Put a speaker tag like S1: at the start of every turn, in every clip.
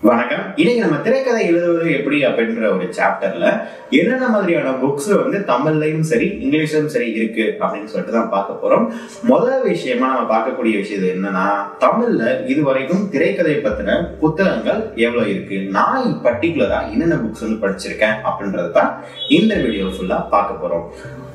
S1: வணக்கம் இன்னைக்கு நம்ம திரைக்கதை எழுதுவது எப்படி அப்படின்ற ஒரு சாப்டர்ல என்னென்ன மாதிரியான புக்ஸ் வந்து தமிழ்லயும் சரி இங்கிலீஷ்லயும் சரி இருக்கு அப்படின்னு சொல்லிட்டு தான் பார்க்க போறோம் முதல் விஷயமா நம்ம பார்க்கக்கூடிய விஷயம் என்னன்னா தமிழ்ல இதுவரைக்கும் திரைக்கதை பத்தின புத்தகங்கள் எவ்வளவு இருக்கு நான் பர்டிகுலரா என்னென்ன புக்ஸ் வந்து படிச்சிருக்கேன் அப்படின்றது தான் இந்த வீடியோ ஃபுல்லா பார்க்க போறோம்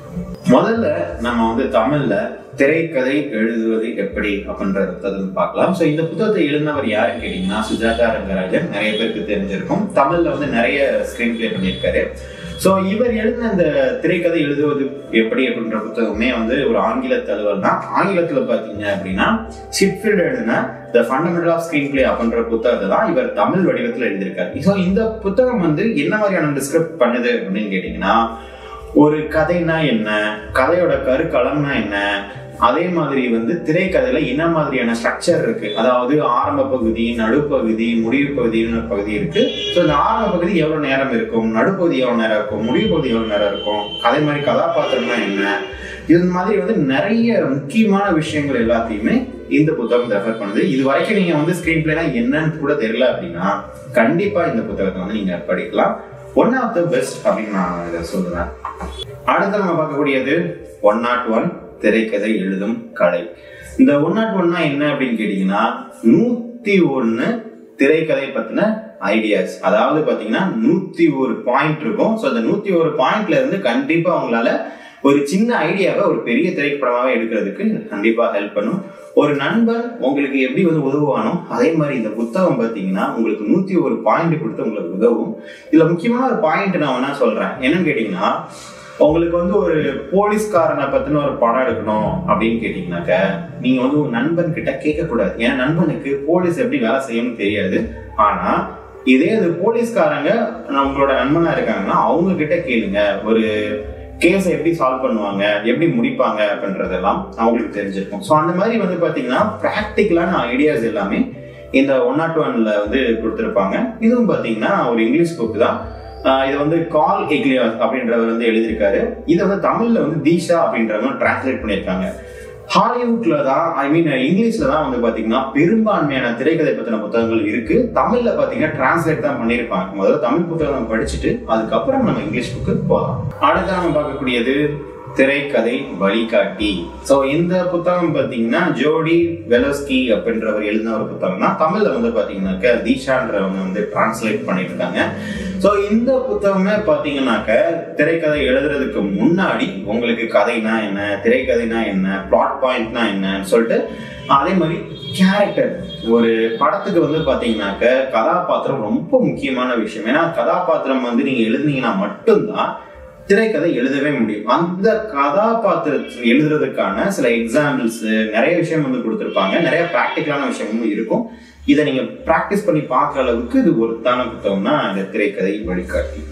S1: முதல்ல நம்ம வந்து தமிழ்ல திரைக்கதை எழுதுவது எப்படி அப்படின்றத புத்தகம் பார்க்கலாம் ஸோ இந்த புத்தகத்தை எழுதினவர் யாருன்னு கேட்டீங்கன்னா சுஜாதா ரங்கராஜன் நிறைய பேருக்கு தெரிஞ்சிருக்கும் தமிழ்ல வந்து நிறைய ஸ்கிரீன் பிளே பண்ணியிருக்காரு ஸோ இவர் எழுதின இந்த திரைக்கதை எழுதுவது எப்படி அப்படின்ற புத்தகமே வந்து ஒரு ஆங்கில தழுவல் தான் ஆங்கிலத்தில் பார்த்தீங்க அப்படின்னா சிட்ஃபீல்ட் எழுதின the fundamental of screenplay அப்படின்ற புத்தகத்தை தான் இவர் தமிழ் வடிவத்தில் எழுதியிருக்காரு ஸோ இந்த புத்தகம் வந்து என்ன மாதிரியான டிஸ்கிரிப்ட் பண்ணுது அப்படின்னு கேட்டிங்கன்னா ஒரு கதைனா என்ன கதையோட கருக்களம்னா என்ன அதே மாதிரி வந்து திரைக்கதையில என்ன மாதிரியான ஸ்ட்ரக்சர் இருக்கு அதாவது ஆரம்ப பகுதி நடுப்பகுதி முடிவு பகுதின்னு பகுதி இருக்கு ஸோ இந்த ஆரம்ப பகுதி எவ்வளவு நேரம் இருக்கும் நடுப்பகுதி எவ்வளவு நேரம் இருக்கும் முடிவு பகுதி எவ்வளவு நேரம் இருக்கும் அதே மாதிரி கதாபாத்திரம்னா என்ன இது மாதிரி வந்து நிறைய முக்கியமான விஷயங்கள் எல்லாத்தையுமே இந்த புத்தகம் ரெஃபர் பண்ணுது இது வரைக்கும் நீங்க வந்து ஸ்கிரீன் பிளேனா என்னன்னு கூட தெரியல அப்படின்னா கண்டிப்பா இந்த புத்தகத்தை வந்து நீங்க படிக்கலாம் ஒன் ஆஃப் த பெஸ்ட் அப்படின்னு நான் இதை சொல்லுவேன் அடுத்து நம்ம பார்க்கக்கூடியது ஒன் நாட் ஒன் திரைக்கதை எழுதும் கலை இந்த ஒன் நாட் ஒன்னா என்ன அப்படின்னு கேட்டீங்கன்னா நூத்தி ஒன்னு திரைக்கதை பத்தின ஐடியாஸ் அதாவது பாத்தீங்கன்னா நூத்தி ஒரு பாயிண்ட் இருக்கும் ஸோ அந்த நூத்தி ஒரு பாயிண்ட்ல இருந்து கண்டிப்பா அவங்களால ஒரு சின்ன ஐடியாவை ஒரு பெரிய திரைப்படமாவே எடுக்கிறதுக்கு கண்டிப்பா ஹெல்ப் பண்ணும் ஒரு நண்பன் உங்களுக்கு எப்படி வந்து உதவுவானோ அதே மாதிரி இந்த புத்தகம் பார்த்தீங்கன்னா உங்களுக்கு நூத்தி ஒரு பாயிண்ட் கொடுத்து உங்களுக்கு உதவும் இதுல முக்கியமான ஒரு பாயிண்ட் நான் என்ன சொல்றேன் என்னன்னு கேட்டீங்கன்னா உங்களுக்கு வந்து ஒரு போலீஸ்காரனை பத்தின ஒரு படம் எடுக்கணும் அப்படின்னு கேட்டீங்கன்னாக்க நீங்க வந்து உங்க நண்பன் கிட்ட கேட்க கூடாது ஏன்னா நண்பனுக்கு போலீஸ் எப்படி வேலை செய்யணும்னு தெரியாது ஆனா இதே இது போலீஸ்காரங்க உங்களோட நண்பனா இருக்காங்கன்னா அவங்க கிட்ட கேளுங்க ஒரு கேஸை எப்படி சால்வ் பண்ணுவாங்க எப்படி முடிப்பாங்க அப்படின்றதெல்லாம் அவங்களுக்கு தெரிஞ்சிருக்கும் ஸோ அந்த மாதிரி வந்து பார்த்தீங்கன்னா ப்ராக்டிக்கலான ஐடியாஸ் எல்லாமே இந்த ஒன் நாட் ஒன்ல வந்து கொடுத்துருப்பாங்க இதுவும் பார்த்தீங்கன்னா ஒரு இங்கிலீஷ் புக் தான் இது வந்து கால் எக்லியாஸ் அப்படின்றவர் வந்து எழுதியிருக்காரு இதை வந்து தமிழ்ல வந்து தீஷா அப்படின்றவங்க டிரான்ஸ்லேட் பண்ணியிருக்காங்க ஹாலிவுட்ல தான் ஐ மீன் இங்கிலீஷ்ல தான் வந்து பாத்தீங்கன்னா பெரும்பான்மையான திரைக்கதை பத்தின புத்தகங்கள் இருக்கு தமிழ்ல பாத்தீங்கன்னா டிரான்ஸ்லேட் தான் பண்ணியிருப்பாங்க முதல்ல தமிழ் புத்தகம் படிச்சுட்டு அதுக்கப்புறம் நம்ம இங்கிலீஷ் புக்கு போகலாம் அடுத்து நம்ம பார்க்கக்கூடியது திரைக்கதை வழிகாட்டி ஸோ இந்த புத்தகம் பார்த்தீங்கன்னா ஜோடி வெலஸ்கி அப்படின்றவர் எழுதின ஒரு புத்தகம் தான் தமிழ்ல வந்து பார்த்தீங்கன்னாக்க தீஷான்றவங்க வந்து டிரான்ஸ்லேட் பண்ணியிருக்காங்க ஸோ இந்த புத்தகமே பார்த்தீங்கன்னாக்க திரைக்கதை எழுதுறதுக்கு முன்னாடி உங்களுக்கு கதைனா என்ன திரைக்கதைனா என்ன பிளாட் பாயிண்ட்னா என்னன்னு சொல்லிட்டு அதே மாதிரி கேரக்டர் ஒரு படத்துக்கு வந்து பாத்தீங்கன்னாக்க கதாபாத்திரம் ரொம்ப முக்கியமான விஷயம் ஏன்னா கதாபாத்திரம் வந்து நீங்க எழுதுனீங்கன்னா மட்டும்தான் திரைக்கதை எழுதவே முடியும் அந்த கதாபாத்திரத்தை எழுதுறதுக்கான சில எக்ஸாம்பிள்ஸ் நிறைய விஷயம் வந்து கொடுத்துருப்பாங்க நிறைய ப்ராக்டிக்கலான விஷயமும் இருக்கும் இதை நீங்க ப்ராக்டிஸ் பண்ணி பார்க்குற அளவுக்கு இது ஒருத்தான புத்தகம்னா இந்த திரைக்கதை வழிகாட்டி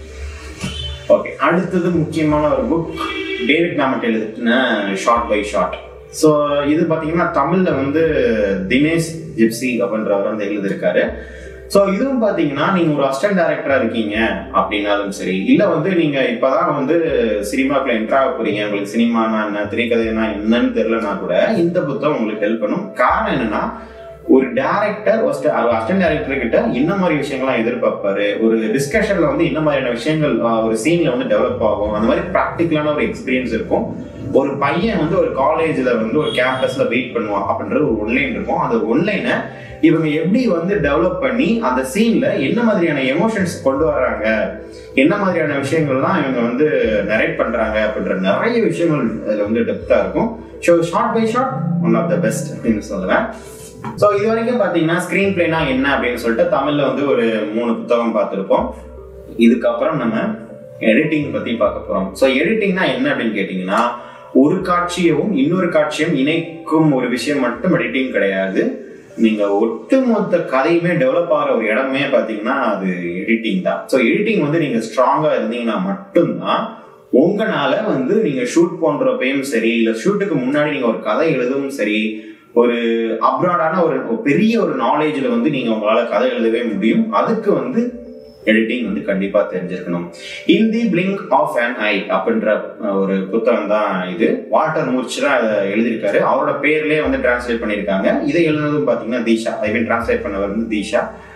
S1: ஓகே அடுத்தது முக்கியமான ஒரு புக் டேவிட் நாமட் எழுதின ஷார்ட் பை ஷார்ட் ஸோ இது பார்த்தீங்கன்னா தமிழில் வந்து தினேஷ் ஜிப்சி அப்படின்றவர் வந்து எழுதியிருக்காரு ஸோ இதுவும் பார்த்தீங்கன்னா நீங்கள் ஒரு அசிஸ்டன்ட் டைரக்டராக இருக்கீங்க அப்படின்னாலும் சரி இல்லை வந்து நீங்கள் இப்போதான் வந்து சினிமாக்குள்ள என்ட்ராக போறீங்க உங்களுக்கு சினிமானா என்ன திரைக்கதைனா என்னன்னு தெரியலனா கூட இந்த புத்தகம் உங்களுக்கு ஹெல்ப் பண்ணும் காரணம் என்னன்னா ஒரு டேரக்டர் ஒரு அசிஸ்டன்ட் டேரக்டர் கிட்ட என்ன மாதிரி விஷயங்கள்லாம் எதிர்பார்ப்பாரு ஒரு டிஸ்கஷன்ல வந்து என்ன மாதிரியான விஷயங்கள் ஒரு சீன்ல வந்து டெவலப் ஆகும் அந்த மாதிரி ப்ராக்டிக்கலான ஒரு எக்ஸ்பீரியன்ஸ் இருக்கும் ஒரு பையன் வந்து ஒரு காலேஜ்ல வந்து ஒரு கேம்பஸ்ல வெயிட் பண்ணுவான் அப்படின்றது ஒரு ஒன்லைன் இருக்கும் அந்த ஒன்லைனை இவங்க எப்படி வந்து டெவலப் பண்ணி அந்த சீன்ல என்ன மாதிரியான எமோஷன்ஸ் கொண்டு வர்றாங்க என்ன மாதிரியான விஷயங்கள்லாம் இவங்க வந்து நரேட் பண்றாங்க அப்படின்ற நிறைய விஷயங்கள் அதுல வந்து டெப்தா இருக்கும் so shot by shot one of the best அப்படின்னு சொல்லுவேன் ஸோ இது வரைக்கும் பார்த்தீங்கன்னா ஸ்க்ரீன் பிளேனா என்ன அப்படின்னு சொல்லிட்டு தமிழ்ல வந்து ஒரு மூணு புத்தகம் பார்த்துருப்போம் இதுக்கப்புறம் நம்ம எடிட்டிங் பத்தி பார்க்க போறோம் ஸோ எடிட்டிங்னா என்ன அப்படின்னு கேட்டீங்கன்னா ஒரு காட்சியவும் இன்னொரு காட்சியும் இணைக்கும் ஒரு விஷயம் மட்டும் எடிட்டிங் கிடையாது நீங்க ஒட்டுமொத்த கதையுமே டெவலப் ஆகிற ஒரு இடமே பாத்தீங்கன்னா அது எடிட்டிங் தான் ஸோ எடிட்டிங் வந்து நீங்க ஸ்ட்ராங்கா இருந்தீங்கன்னா மட்டும்தான் உங்களால வந்து நீங்க ஷூட் பண்றப்பையும் சரி இல்ல ஷூட்டுக்கு முன்னாடி நீங்க ஒரு கதை எழுதவும் சரி ஒரு அப்ராடான ஒரு பெரிய ஒரு நாலேஜ்ல வந்து நீங்க உங்களால கதை எழுதவே முடியும் அதுக்கு வந்து எடிட்டிங் வந்து கண்டிப்பா தெரிஞ்சிருக்கணும் in the blink of an eye அப்படின்ற ஒரு புத்தகம் தான் இது வால்டர் மூர்ச் தான் அதை எழுதியிருக்காரு அவரோட பேர்லயே வந்து டிரான்ஸ்லேட் பண்ணியிருக்காங்க இதை எழுதுனதும் பாத்தீங்கன்னா தீஷா ஐ மீன் டிரான்ஸ்லேட் பண்ணவர் வந்து தீஷா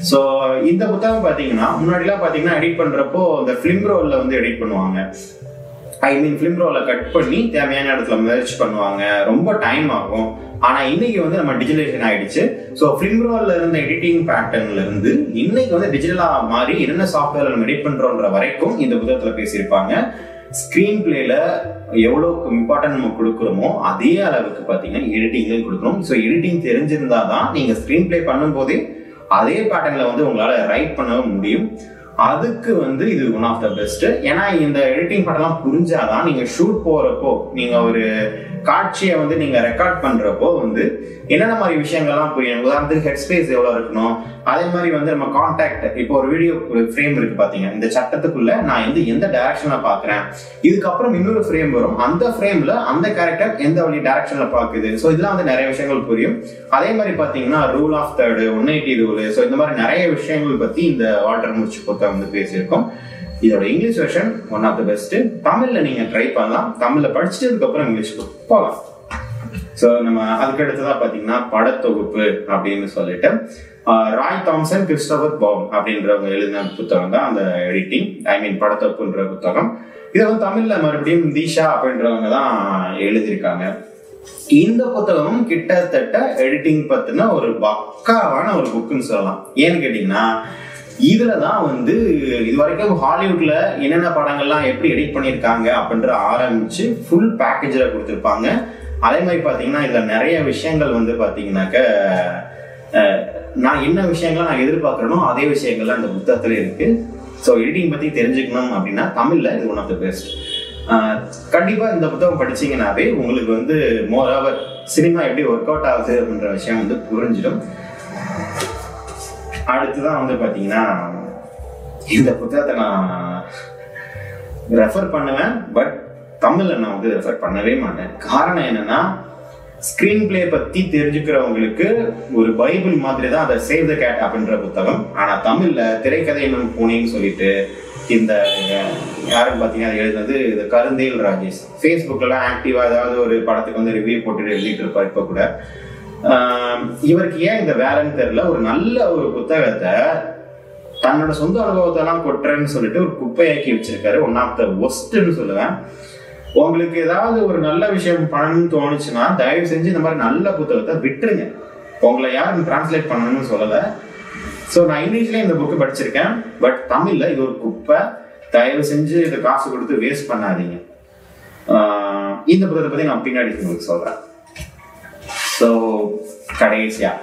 S1: ஸோ இந்த புத்தகம் பார்த்தீங்கன்னா முன்னாடிலாம் பார்த்தீங்கன்னா எடிட் பண்ணுறப்போ இந்த ஃபிலிம் ரோலில் வந்து எடிட் பண்ணுவாங்க ஐ மீன் ஃபிலிம் ரோலை கட் பண்ணி தேவையான இடத்துல மெர்ச் பண்ணுவாங்க ரொம்ப டைம் ஆகும் ஆனா இன்னைக்கு வந்து நம்ம டிஜிட்டலைசேஷன் ஆயிடுச்சு ஸோ ஃபிலிம் ரோல்ல இருந்த எடிட்டிங் பேட்டர்ன்ல இருந்து இன்னைக்கு வந்து டிஜிட்டலா மாறி என்னென்ன சாஃப்ட்வேர்ல நம்ம எடிட் பண்றோன்ற வரைக்கும் இந்த புத்தகத்துல பேசியிருப்பாங்க ஸ்க்ரீன் பிளேல எவ்வளோக்கு இம்பார்ட்டன்ட் நம்ம கொடுக்குறோமோ அதே அளவுக்கு பார்த்தீங்கன்னா எடிட்டிங்லையும் கொடுக்கணும் ஸோ எடிட்டிங் தெரிஞ்சிருந்தா தான் நீங்கள் ஸ்க்ரீன் பிளே பண்ணும்போதே அதே பேட்டர்னில் வந்து உங்களால் ரைட் பண்ணவும் முடியும் அதுக்கு வந்து இது ஒன் ஆஃப் த பெஸ்ட் ஏன்னா இந்த எடிட்டிங் படம்லாம் புரிஞ்சாதான் நீங்க ஷூட் போறப்போ நீங்க ஒரு காட்சியை வந்து நீங்க ரெக்கார்ட் பண்றப்போ வந்து என்னென்ன மாதிரி விஷயங்கள்லாம் புரியும் உதாரணத்துக்கு ஹெட் ஸ்பேஸ் எவ்வளவு இருக்கணும் அதே மாதிரி வந்து நம்ம கான்டாக்ட் இப்போ ஒரு வீடியோ ஒரு ஃப்ரேம் இருக்கு பாத்தீங்க இந்த சட்டத்துக்குள்ள நான் வந்து எந்த டைரக்ஷன்ல பாக்குறேன் இதுக்கப்புறம் இன்னொரு ஃப்ரேம் வரும் அந்த ஃப்ரேம்ல அந்த கேரக்டர் எந்த வழி டைரக்ஷன்ல பாக்குது ஸோ இதெல்லாம் வந்து நிறைய விஷயங்கள் புரியும் அதே மாதிரி பாத்தீங்கன்னா rule of third one eighty rule so இந்த மாதிரி நிறைய விஷயங்கள் பத்தி இந்த வால்டர் முடிச்சு புத்தகம் வந்து பேசியிருக்கோம் இதோட English version one of the best தமிழ்ல நீங்க ட்ரை பண்ணலாம் தமிழ்ல படிச்சுட்டு அதுக்கப்புறம் இங்கிலீஷ்க்கு போகலாம் ஸோ நம்ம அதுக்கு அடுத்ததா பாத்தீங்கன்னா படத்தொகுப்பு அப்படின்னு சொல்லிட்டு ஆஹ் ராய் தாம்சன் கிறிஸ்டோபர் பாம் அப்படின்றவங்க எழுதின புத்தகம் தான் அந்த எடிட்டிங் ஐ மீன் படத்தொகுப்புன்ற புத்தகம் இதை வந்து தமிழ்ல மறுபடியும் தீஷா அப்படின்றவங்க தான் எழுதியிருக்காங்க இந்த புத்தகமும் கிட்டத்தட்ட எடிட்டிங் பத்தின ஒரு பக்காவான ஒரு புக்குன்னு சொல்லலாம் ஏன்னு கேட்டீங்கன்னா இதுல தான் வந்து இது வரைக்கும் ஹாலிவுட்ல என்னென்ன படங்கள்லாம் எப்படி எடிட் பண்ணியிருக்காங்க அப்படின்ற ஆரம்பிச்சு ஃபுல் பேக்கேஜில் கொடுத்துருப்பாங்க அதே மாதிரி பார்த்தீங்கன்னா இதுல நிறைய விஷயங்கள் வந்து பார்த்தீங்கன்னாக்க அஹ், நான் என்ன விஷயங்கள் நான் எதிர்பார்க்கறனோ அதே விஷயங்கள்லாம் இந்த புத்தகத்துல இருக்கு ஸோ எடிட்டிங் பத்தி தெரிஞ்சுக்கணும் அப்படின்னா தமிழ்ல இது ஒன் ஆஃப் த பெஸ்ட் கண்டிப்பா இந்த புத்தகம் படிச்சீங்கன்னாவே உங்களுக்கு வந்து மோர் ஓவர் சினிமா எப்படி ஒர்க் அவுட் ஆகுது அப்படின்ற விஷயம் வந்து புரிஞ்சிடும் அடுத்துதான் வந்து பாத்தீங்கன்னா இந்த புத்தகத்தை நான் ரெஃபர் பண்ணுவேன் பட் தமிழ்ல நான் வந்து ரெஃபர் பண்ணவே மாட்டேன் காரணம் என்னன்னா ஸ்கிரீன் பிளே பத்தி தெரிஞ்சுக்கிறவங்களுக்கு ஒரு பைபிள் மாதிரி தான் அதை சேவ் த கேட் அப்படின்ற புத்தகம் ஆனா தமிழ்ல திரைக்கதை என்னும் பூனைன்னு சொல்லிட்டு இந்த அஹ், யாருன்னு பாத்தீங்கன்னா அது எழுதுனது இது கருந்தேல் ராஜேஷ் ஃபேஸ்புக்லாம் ஆக்டிவா ஏதாவது ஒரு படத்துக்கு வந்து ரிவ்யூ போட்டுட்டு எழுதிட்டு இருப்பார் இப்ப கூட ஆஹ் இவருக்கு ஏன் இந்த வேலைன்னு தெரியல ஒரு நல்ல ஒரு புத்தகத்தை தன்னோட சொந்த அனுபவத்தெல்லாம் கொட்டுறேன்னு சொல்லிட்டு ஒரு குப்பையாக்கி வச்சிருக்காரு ஒன் ஆஃப் த ஒஸ்ட்னு சொல்லுவேன் உங்களுக்கு ஏதாவது ஒரு நல்ல விஷயம் பண்ணணும்னு தோணுச்சுன்னா தயவு செஞ்சு இந்த மாதிரி நல்ல புத்தகத்தை விட்டுருங்க உங்களை யாரும் டிரான்ஸ்லேட் பண்ணணும்னு சொல்லலை ஸோ நான் இங்கிலீஷ்லேயே இந்த புக்கு படிச்சிருக்கேன் பட் தமிழ்ல இது ஒரு குப்பை தயவு செஞ்சு இதை காசு கொடுத்து வேஸ்ட் பண்ணாதீங்க ஆஹ் இந்த புத்தகத்தை பத்தி நான் பின்னாடி உங்களுக்கு சொல்றேன் ஸோ கடைசியா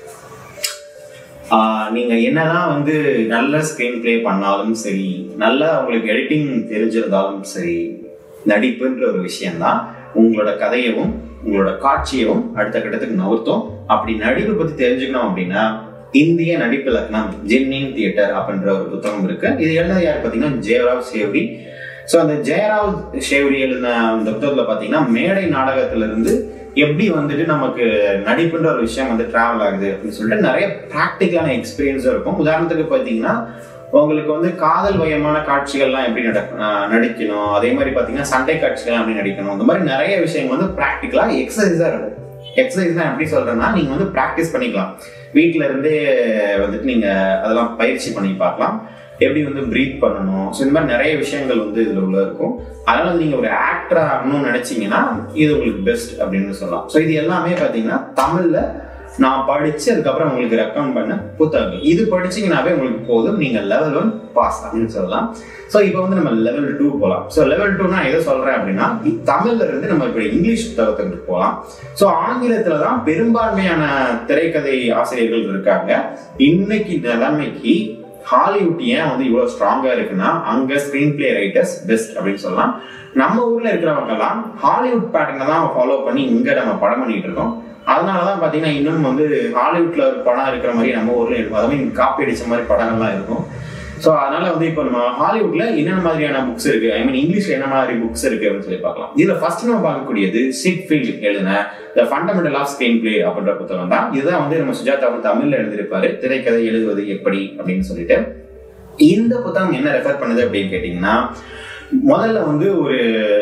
S1: ஆஹ் நீங்க என்னதான் வந்து நல்ல ஸ்கிரீன் பிளே பண்ணாலும் சரி நல்லா உங்களுக்கு எடிட்டிங் தெரிஞ்சிருந்தாலும் சரி நடிப்புன்ற ஒரு விஷயம்தான் உங்களோட கதையவும் உங்களோட காட்சியவும் அடுத்த கட்டத்துக்கு நகர்த்தும் அப்படி நடிப்பு பத்தி தெரிஞ்சுக்கணும் அப்படின்னா இந்திய நடிப்பு லக்னம் ஜென்னின் தியேட்டர் அப்படின்ற ஒரு புத்தகம் இருக்கு இது எழுதினது யார் பார்த்தீங்கன்னா ஜெயராவ் சேவ்ரி ஸோ அந்த ஜெயராவ் ஷேவ்ரி எழுதின அந்த புத்தகத்துல பார்த்தீங்கன்னா மேடை நாடகத்துல இருந்து எப்படி வந்துட்டு நமக்கு நடிப்புன்ற ஒரு விஷயம் வந்து டிராவல் ஆகுது அப்படின்னு சொல்லிட்டு நிறைய ப்ராக்டிக்கலான எக்ஸ்பீரியன்ஸும் இருக்கும் உதாரணத்துக்கு பார்த்தீங்கன்னா உங்களுக்கு வந்து காதல் வயமான காட்சிகள்லாம் எப்படி நட ஆஹ் நடிக்கணும் அதே மாதிரி பார்த்தீங்கன்னா சண்டை காட்சிகள்லாம் எப்படி நடிக்கணும் இந்த மாதிரி நிறைய விஷயங்கள் வந்து ப்ராக்டிக்கலாக எக்ஸசைஸாக இருக்கும் எக்ஸசைஸ் எப்படி சொல்றேன்னா நீங்க வந்து ப்ராக்டிஸ் பண்ணிக்கலாம் வீட்ல இருந்தே வந்துட்டு நீங்க அதெல்லாம் பயிற்சி பண்ணி பார்க்கலாம் எப்படி வந்து ப்ரீத் பண்ணணும் ஸோ இந்த மாதிரி நிறைய விஷயங்கள் வந்து இதுல உள்ள இருக்கும் அதனால நீங்க ஒரு ஆக்டர் ஆகணும்னு நினைச்சீங்கன்னா இது உங்களுக்கு பெஸ்ட் அப்படின்னு சொல்லலாம் ஸோ இது எல்லாமே பாத்தீங்கன்னா தமிழ்ல நான் படிச்சு அதுக்கப்புறம் உங்களுக்கு ரெக்கமெண்ட் பண்ண புத்தகங்கள் இது படிச்சீங்கன்னாவே உங்களுக்கு போதும் நீங்க லெவல் ஒன் பாஸ் அப்படின்னு சொல்லலாம் ஸோ இப்போ வந்து நம்ம லெவல் டூ போகலாம் ஸோ லெவல் டூ நான் எதை சொல்றேன் அப்படின்னா இ- தமிழ்ல இருந்து நம்ம இப்போ இங்கிலீஷ் புத்தகத்துக்கு போகலாம் ஸோ ஆங்கிலத்துல தான் பெரும்பான்மையான திரைக்கதை ஆசிரியர்கள் இருக்காங்க இன்னைக்கு நிலைமைக்கு ஹாலிவுட் ஏன் வந்து இவ்வளவு ஸ்ட்ராங்கா இருக்குன்னா அங்க ஸ்கிரீன் பிளே ரைட்டர்ஸ் பெஸ்ட் அப்படின்னு சொல்லலாம் நம்ம ஊர்ல இருக்கிறவங்க எல்லாம் ஹாலிவுட் பேட்டர்னை தான் ஃபாலோ பண்ணி இங்க நம்ம படம் பண்ணிட்டு இருக்கோம் அதனாலதான் பாத்தீங்கன்னா இன்னும் வந்து ஹாலிவுட்ல ஒரு படம் இருக்கிற மாதிரி நம்ம ஊர்ல இருக்கும் அதாவது காப்பி அடிச்ச மாதிரி படங்கள்லாம் இருக்கும் ஸோ அதனால வந்து இப்போ நம்ம ஹாலிவுட்ல என்னென்ன மாதிரியான புக்ஸ் இருக்கு ஐ மீன் இங்கிலீஷ்ல என்ன மாதிரி புக்ஸ் இருக்கு அப்படின்னு சொல்லி பார்க்கலாம் இதுல ஃபர்ஸ்ட் நம்ம பார்க்கக்கூடியது சிட் ஃபீல்ட் எழுதின the fundamental of screenplay அப்படின்ற புத்தகம் தான் இதுதான் வந்து நம்ம சுஜாதா வந்து தமிழ்ல எழுதியிருப்பாரு திரைக்கதை எழுதுவது எப்படி அப்படின்னு சொல்லிட்டு இந்த புத்தகம் என்ன ரெஃபர் பண்ணுது அப்படின்னு கேட்டீங்கன்னா முதல்ல வந்து ஒரு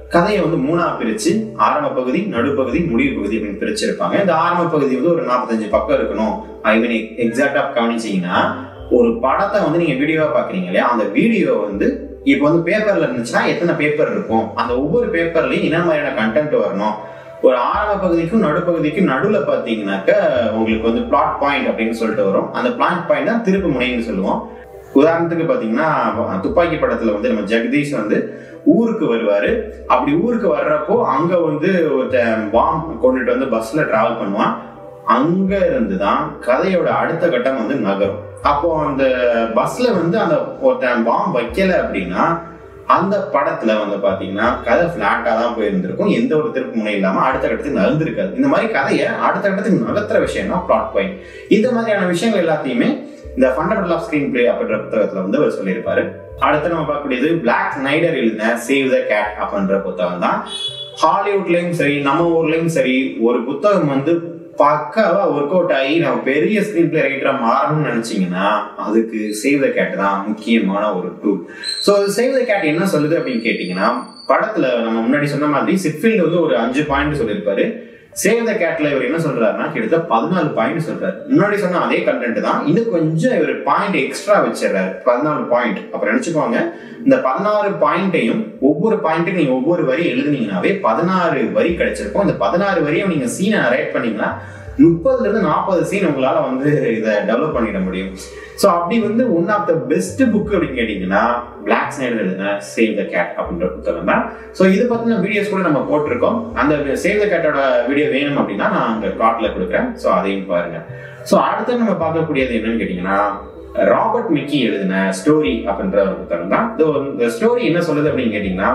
S1: கதையை வந்து மூணா பிரிச்சு ஆரம்ப பகுதி நடுப்பகுதி முடிவு பகுதி அப்படின்னு பிரிச்சிருப்பாங்க இந்த ஆரம்ப பகுதி வந்து ஒரு நாற்பத்தஞ்சு பக்கம் இருக்கணும் ஐ மீன் எக்ஸாக்டா கவனிச்சீங்கன்னா ஒரு படத்தை வந்து நீங்க வீடியோவா பாக்குறீங்க இல்லையா அந்த வீடியோ வந்து இப்போ வந்து பேப்பர்ல இருந்துச்சுன்னா எத்தனை பேப்பர் இருக்கும் அந்த ஒவ்வொரு பேப்பர்லயும் என்ன மாதிரியான கண்டென்ட் வரணும் ஒரு ஆரம்ப பகுதிக்கும் நடுப்பகுதிக்கும் நடுவில் பார்த்தீங்கன்னாக்க உங்களுக்கு வந்து பிளாட் பாயிண்ட் அப்படின்னு சொல்லிட்டு வரும் அந்த பிளாட் பாயிண்ட் தான் திருப்பு முனைன்னு சொல்லுவோம் உதாரணத்துக்கு பார்த்தீங்கன்னா துப்பாக்கி படத்துல வந்து நம்ம ஜெகதீஷ் வந்து ஊருக்கு வருவாரு அப்படி ஊருக்கு வர்றப்போ அங்க வந்து ஒருத்தன் பாம் கொண்டுட்டு வந்து பஸ்ல டிராவல் பண்ணுவான் அங்க இருந்து தான் கதையோட அடுத்த கட்டம் வந்து நகரும் அப்போ அந்த பஸ்ல வந்து அந்த ஒருத்தன் பாம் வைக்கல அப்படின்னா அந்த படத்துல வந்து பாத்தீங்கன்னா கதை பிளாட்டா தான் போயிருந்திருக்கும் எந்த ஒரு திருப்பு முனை இல்லாம அடுத்த கட்டத்துக்கு நகர்ந்திருக்காது இந்த மாதிரி கதையை அடுத்த கட்டத்துக்கு நகர்த்துற விஷயம் தான் பிளாட் பாயிண்ட் இந்த மாதிரியான விஷயங்கள் எல்லாத்தையுமே இந்த ஃபண்டமெண்டல் ஆஃப் ஸ்கிரீன் பிளே அப்படின்ற புத்தகத்துல வந்து அவர் சொல்லியிருப்பாரு அடுத்து நம்ம பார்க்கக்கூடியது பிளாக் நைடர் எழுதின சேவ் த கேட் அப்படின்ற புத்தகம் தான் ஹாலிவுட்லயும் சரி நம்ம ஊர்லயும் சரி ஒரு புத்தகம் வந்து பக்காவா ஒர்க் அவுட் ஆகி நம்ம பெரிய ஸ்கிரீன் பிளே ரைட்டரா மாறணும்னு நினைச்சீங்கன்னா அதுக்கு சேவ் த கேட் தான் முக்கியமான ஒரு tool so save the cat என்ன சொல்லுது அப்படின்னு கேட்டீங்கன்னா படத்துல நம்ம முன்னாடி சொன்ன மாதிரி சிட்ஃபீல்டு வந்து ஒரு அஞ்சு பாயிண்ட் சொல்லியிருப்பாரு சேவ் த கேட்ல இவர் என்ன சொல்றாருன்னா கிட்டத்தட்ட பதினாலு பாயிண்ட் சொல்றாரு முன்னாடி சொன்ன அதே கண்டென்ட் தான் இன்னும் கொஞ்சம் இவர் பாயிண்ட் எக்ஸ்ட்ரா வச்சிடறாரு பதினாலு பாயிண்ட் அப்புறம் நினைச்சுக்கோங்க இந்த பதினாறு பாயிண்ட்டையும் ஒவ்வொரு பாயிண்ட்டுக்கு நீங்க ஒவ்வொரு வரி எழுதுனீங்கன்னாவே பதினாறு வரி கிடைச்சிருக்கும் இந்த பதினாறு வரியை நீங்க சீனை ரைட் பண்ணீங்கன்னா முப்பதுல இருந்து நாற்பது சீன் உங்களால வந்து இதை டெவலப் பண்ணிட முடியும் ஸோ அப்படி வந்து one of the best book அப்படின்னு கேட்டீங்கன்னா பிளாக் ஸ்னைடர் எழுதின சேவ் த கேட் அப்படின்ற புத்தகம் தான் ஸோ இது பத்தின வீடியோஸ் கூட நம்ம போட்டிருக்கோம் அந்த சேவ் த கேட்டோட வீடியோ வேணும் அப்படின்னா நான் அங்கே கார்ட்ல கொடுக்குறேன் ஸோ அதையும் பாருங்க ஸோ அடுத்து நம்ம பார்க்கக்கூடியது என்னன்னு கேட்டீங்கன்னா ராபர்ட் மிக்கி எழுதின ஸ்டோரி அப்படின்ற ஒரு புத்தகம் தான் இந்த ஸ்டோரி என்ன சொல்லுது அப்படின்னு கேட்டீங்கன்னா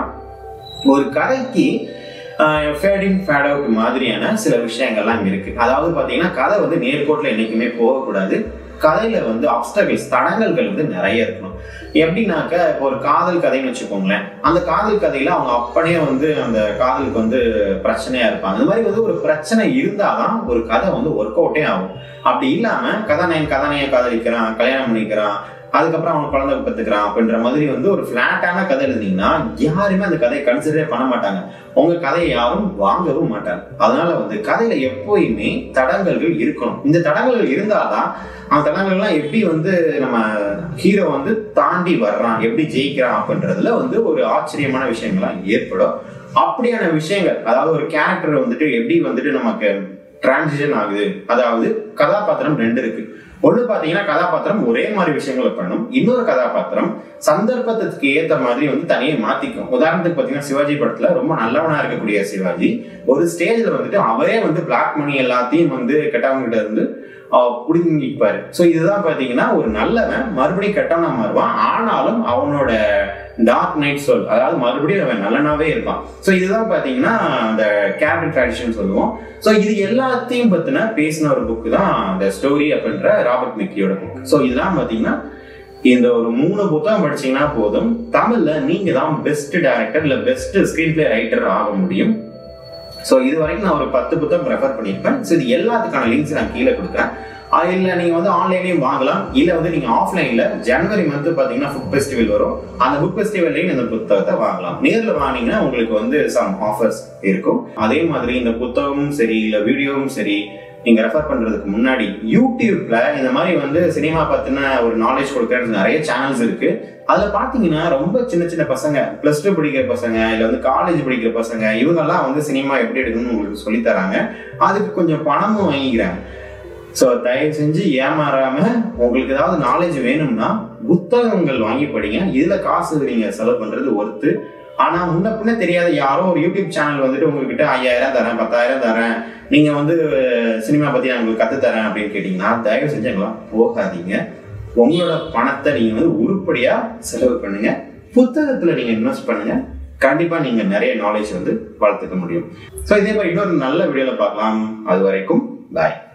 S1: ஒரு கதைக்கு ஃபேட் இன் ஃபேட் அவுட் மாதிரியான சில விஷயங்கள்லாம் இங்க இருக்கு அதாவது பாத்தீங்கன்னா கதை வந்து நேர்கோட்டில் என்னைக்குமே போகக்கூடாது கதையில வந்து ஆப்ஸ்டபிள்ஸ் தடங்கல்கள் வந்து நிறைய இருக்கணும் எப்படின்னாக்க இப்போ ஒரு காதல் கதைன்னு வச்சுக்கோங்களேன் அந்த காதல் கதையில அவங்க அப்பனே வந்து அந்த காதலுக்கு வந்து பிரச்சனையா இருப்பாங்க அந்த மாதிரி வந்து ஒரு பிரச்சனை இருந்தாதான் ஒரு கதை வந்து ஒர்க் அவுட்டே ஆகும் அப்படி இல்லாம கதாநாயகன் கதாநாயக காதலிக்கிறான் கல்யாணம் பண்ணிக்கிறான் அதுக்கப்புறம் அவன் குழந்தை பெற்றுக்கிறான் அப்படின்ற மாதிரி வந்து ஒரு ஃபிளாட்டான கதை எழுதினீங்கன்னா யாருமே அந்த கதையை கன்சிடரே பண்ண மாட்டாங்க உங்க கதையை யாரும் வாங்கவும் மாட்டாங்க அதனால வந்து கதையில எப்போயுமே தடங்கல்கள் இருக்கணும் இந்த தடங்கல்கள் இருந்தாதான் அந்த தடங்கள்லாம் எப்படி வந்து நம்ம ஹீரோ வந்து தாண்டி வர்றான் எப்படி ஜெயிக்கிறான் அப்படின்றதுல வந்து ஒரு ஆச்சரியமான விஷயங்கள்லாம் ஏற்படும் அப்படியான விஷயங்கள் அதாவது ஒரு கேரக்டர் வந்துட்டு எப்படி வந்துட்டு நமக்கு டிரான்சிஷன் ஆகுது அதாவது கதாபாத்திரம் ரெண்டு இருக்கு ஒண்ணு பாத்தீங்கன்னா கதாபாத்திரம் ஒரே மாதிரி விஷயங்களை பண்ணணும் இன்னொரு கதாபாத்திரம் சந்தர்ப்பத்துக்கு ஏத்த மாதிரி வந்து தனியே மாத்திக்கும் உதாரணத்துக்கு பாத்தீங்கன்னா சிவாஜி படத்துல ரொம்ப நல்லவனா இருக்கக்கூடிய சிவாஜி ஒரு ஸ்டேஜ்ல வந்துட்டு அவரே வந்து பிளாக் மணி எல்லாத்தையும் வந்து கெட்டவங்க கிட்ட இருந்து புடுங்கிப்பாரு ஸோ இதுதான் பாத்தீங்கன்னா ஒரு நல்லவன் மறுபடியும் கெட்டவனா மாறுவான் ஆனாலும் அவனோட டார்க் நைட் சொல் அதாவது மறுபடியும் அவன் நல்லனாவே இருப்பான் ஸோ இதுதான் பாத்தீங்கன்னா அந்த கேரக்டர் ட்ராடிஷன் சொல்லுவோம் ஸோ இது எல்லாத்தையும் பத்தின பேசின ஒரு புக்கு தான் அந்த ஸ்டோரி அப்படின்ற ராபர்ட் மிக்கியோட புக் ஸோ இதெல்லாம் பாத்தீங்கன்னா இந்த ஒரு மூணு புத்தகம் படிச்சீங்கன்னா போதும் தமிழ்ல நீங்க தான் பெஸ்ட் டேரக்டர் இல்ல பெஸ்ட் ஸ்கிரீன் பிளே ரைட்டர் ஆக முடியும் ஸோ இது வரைக்கும் நான் ஒரு பத்து புத்தகம் ரெஃபர் பண்ணியிருப்பேன் ஸோ இது எல்லாத்துக்கான லிங்க்ஸ் நான் கீழே கொடுக்குறேன் இல்லை நீங்கள் வந்து ஆன்லைன்லையும் வாங்கலாம் இல்லை வந்து நீங்கள் ஆஃப்லைனில் ஜனவரி மந்த் பார்த்தீங்கன்னா புக் ஃபெஸ்டிவல் வரும் அந்த புக் ஃபெஸ்டிவல்லையும் இந்த புத்தகத்தை வாங்கலாம் நேரில் வாங்கினீங்கன்னா உங்களுக்கு வந்து சம் ஆஃபர்ஸ் இருக்கும் அதே மாதிரி இந்த புத்தகமும் சரி இல்லை வீடியோவும் சரி நீங்க ரெஃபர் பண்றதுக்கு முன்னாடி யூடியூப்ல இந்த மாதிரி வந்து சினிமா பத்தின ஒரு நாலேஜ் கொடுக்குற நிறைய சேனல்ஸ் இருக்கு அதுல பாத்தீங்கன்னா ரொம்ப சின்ன சின்ன பசங்க பிளஸ் டூ படிக்கிற பசங்க இல்ல வந்து காலேஜ் படிக்கிற பசங்க இவங்கெல்லாம் வந்து சினிமா எப்படி எடுக்கணும்னு உங்களுக்கு சொல்லி தராங்க அதுக்கு கொஞ்சம் பணமும் வாங்கிக்கிறாங்க ஸோ தயவு செஞ்சு ஏமாறாம உங்களுக்கு ஏதாவது நாலேஜ் வேணும்னா புத்தகங்கள் வாங்கி படிங்க இதுல காசு நீங்க செலவு பண்றது ஒருத்து ஆனா முன்ன பின்ன தெரியாத யாரோ ஒரு யூடியூப் சேனல் வந்துட்டு உங்ககிட்ட ஐயாயிரம் தரேன் பத்தாயிரம் தரேன் நீங்க வந்து சினிமா பத்தி நான் உங்களுக்கு கத்து தரேன் அப்படின்னு கேட்டீங்கன்னா தயவு செஞ்சு எங்களாம் போகாதீங்க உங்களோட பணத்தை நீங்க வந்து உருப்படியா செலவு பண்ணுங்க புத்தகத்துல நீங்க இன்வெஸ்ட் பண்ணுங்க கண்டிப்பா நீங்க நிறைய நாலேஜ் வந்து வளர்த்துக்க முடியும் ஸோ இதே மாதிரி இன்னொரு நல்ல வீடியோல பார்க்கலாம் அது வரைக்கும் பாய்